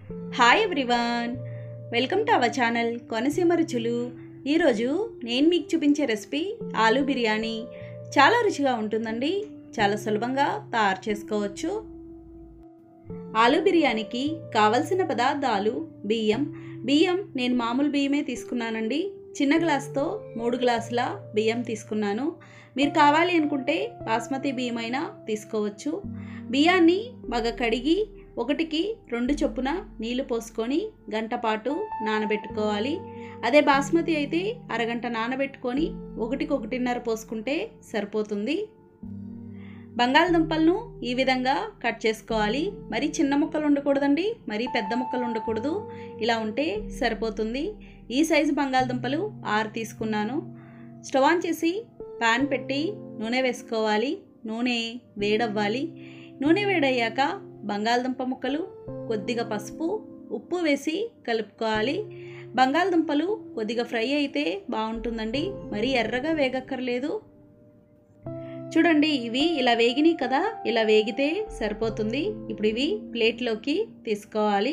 hi everyone welcome to our channel Konaseema రుచులు ఈరోజు నేను మీకు చూపించే రెసిపీ ఆలూ బిర్యానీ చాలా రుచిగా ఉంటుందండి చాలా సులభంగా తయారు చేసుకోవచ్చు ఆలూ బిర్యానీకి కావలసిన పదార్థాలు బియ్యం బియ్యం నేను మామూలు బియ్యమే తీసుకున్నానండి చిన్న గ్లాస్తో మూడు గ్లాసుల బియ్యం తీసుకున్నాను మీరు కావాలి అనుకుంటే బాస్మతి బియ్యం అయినా తీసుకోవచ్చు బియ్యాన్ని బాగా కడిగి ఒకటికి రెండు చొప్పున నీళ్లు పోసుకొని గంట పాటు నానబెట్టుకోవాలి అదే బాస్మతి అయితే అరగంట నానబెట్టుకొని ఒకటికి ఒకటిన్నర పోసుకుంటే సరిపోతుంది బంగాళదుంపలను ఈ విధంగా కట్ చేసుకోవాలి మరీ చిన్న ముక్కలు ఉండకూడదండి మరీ పెద్ద ముక్కలు ఉండకూడదు ఇలా ఉంటే సరిపోతుంది ఈ సైజు బంగాళదుంపలు ఆరు తీసుకున్నాను స్టవ్ ఆన్ చేసి పాన్ పెట్టి నూనె వేసుకోవాలి నూనె వేడవ్వాలి నూనె వేడయ్యాక బంగాళదుంప ముక్కలు కొద్దిగా పసుపు ఉప్పు వేసి కలుపుకోవాలి బంగాళదుంపలు కొద్దిగా ఫ్రై అయితే బాగుంటుందండి మరీ ఎర్రగా వేగక్కర్లేదు చూడండి ఇవి ఇలా వేగినాయి కదా ఇలా వేగితే సరిపోతుంది ఇప్పుడు ఇవి ప్లేట్లోకి తీసుకోవాలి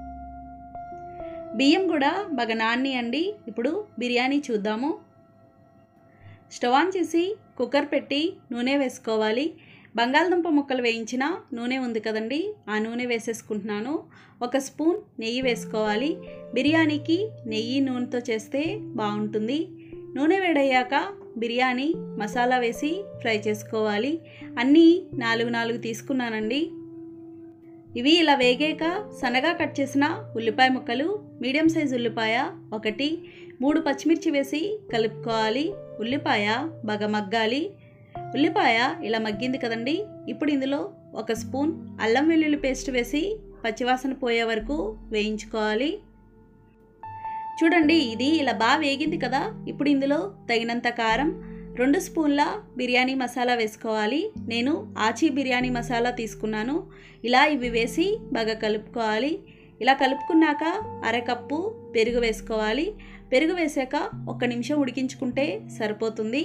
బియ్యం కూడా బాగా నాన్ని అండి ఇప్పుడు బిర్యానీ చూద్దాము స్టవ్ ఆన్ చేసి కుక్కర్ పెట్టి నూనె వేసుకోవాలి బంగాళదుంప ముక్కలు వేయించిన నూనె ఉంది కదండి ఆ నూనె వేసేసుకుంటున్నాను ఒక స్పూన్ నెయ్యి వేసుకోవాలి బిర్యానీకి నెయ్యి నూనెతో చేస్తే బాగుంటుంది నూనె వేడయ్యాక బిర్యానీ మసాలా వేసి ఫ్రై చేసుకోవాలి అన్నీ నాలుగు నాలుగు తీసుకున్నానండి ఇవి ఇలా వేగాక సన్నగా కట్ చేసిన ఉల్లిపాయ ముక్కలు మీడియం సైజ్ ఉల్లిపాయ ఒకటి మూడు పచ్చిమిర్చి వేసి కలుపుకోవాలి ఉల్లిపాయ బాగా మగ్గాలి ఉల్లిపాయ ఇలా మగ్గింది కదండి ఇప్పుడు ఇందులో ఒక స్పూన్ అల్లం వెల్లుల్లి పేస్ట్ వేసి పచ్చివాసన పోయే వరకు వేయించుకోవాలి చూడండి ఇది ఇలా బాగా వేగింది కదా ఇప్పుడు ఇందులో తగినంత కారం రెండు స్పూన్ల బిర్యానీ మసాలా వేసుకోవాలి నేను ఆచి బిర్యానీ మసాలా తీసుకున్నాను ఇలా ఇవి వేసి బాగా కలుపుకోవాలి ఇలా కలుపుకున్నాక అరకప్పు పెరుగు వేసుకోవాలి పెరుగు వేసాక ఒక్క నిమిషం ఉడికించుకుంటే సరిపోతుంది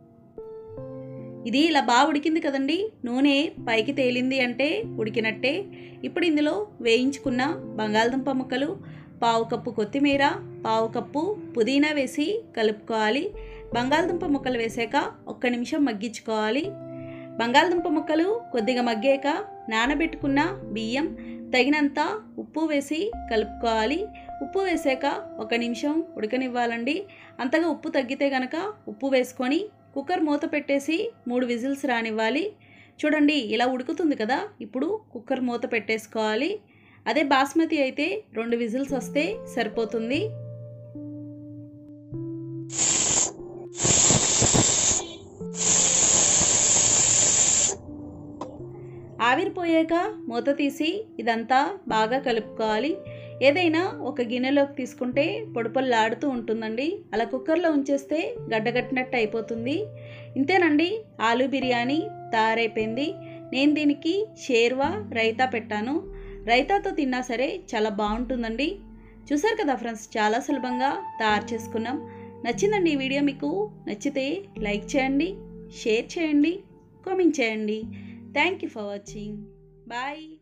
ఇది ఇలా బాగా ఉడికింది కదండి నూనె పైకి తేలింది అంటే ఉడికినట్టే ఇప్పుడు ఇందులో వేయించుకున్న బంగాళదుంప ముక్కలు పావు కప్పు కొత్తిమీర పావు కప్పు పుదీనా వేసి కలుపుకోవాలి బంగాళదుంప ముక్కలు వేసాక ఒక్క నిమిషం మగ్గించుకోవాలి బంగాళదుంప ముక్కలు కొద్దిగా మగ్గాక నానబెట్టుకున్న బియ్యం తగినంత ఉప్పు వేసి కలుపుకోవాలి ఉప్పు వేసాక ఒక నిమిషం ఉడకనివ్వాలండి అంతగా ఉప్పు తగ్గితే కనుక ఉప్పు వేసుకొని కుక్కర్ మూత పెట్టేసి మూడు విజిల్స్ రానివ్వాలి చూడండి ఇలా ఉడుకుతుంది కదా ఇప్పుడు కుక్కర్ మూత పెట్టేసుకోవాలి అదే బాస్మతి అయితే రెండు విజిల్స్ వస్తే సరిపోతుంది ఆవిరిపోయాక మూత తీసి ఇదంతా బాగా కలుపుకోవాలి ఏదైనా ఒక గిన్నెలోకి తీసుకుంటే పొడిపొల్లాడుతూ ఉంటుందండి అలా కుక్కర్లో ఉంచేస్తే గడ్డగట్టినట్టు అయిపోతుంది ఇంతేనండి ఆలూ బిర్యానీ తయారైపోయింది నేను దీనికి షేర్వా రైతా పెట్టాను రైతాతో తిన్నా సరే చాలా బాగుంటుందండి చూసారు కదా ఫ్రెండ్స్ చాలా సులభంగా తయారు చేసుకున్నాం నచ్చిందండి ఈ వీడియో మీకు నచ్చితే లైక్ చేయండి షేర్ చేయండి కామెంట్ చేయండి thank you for watching bye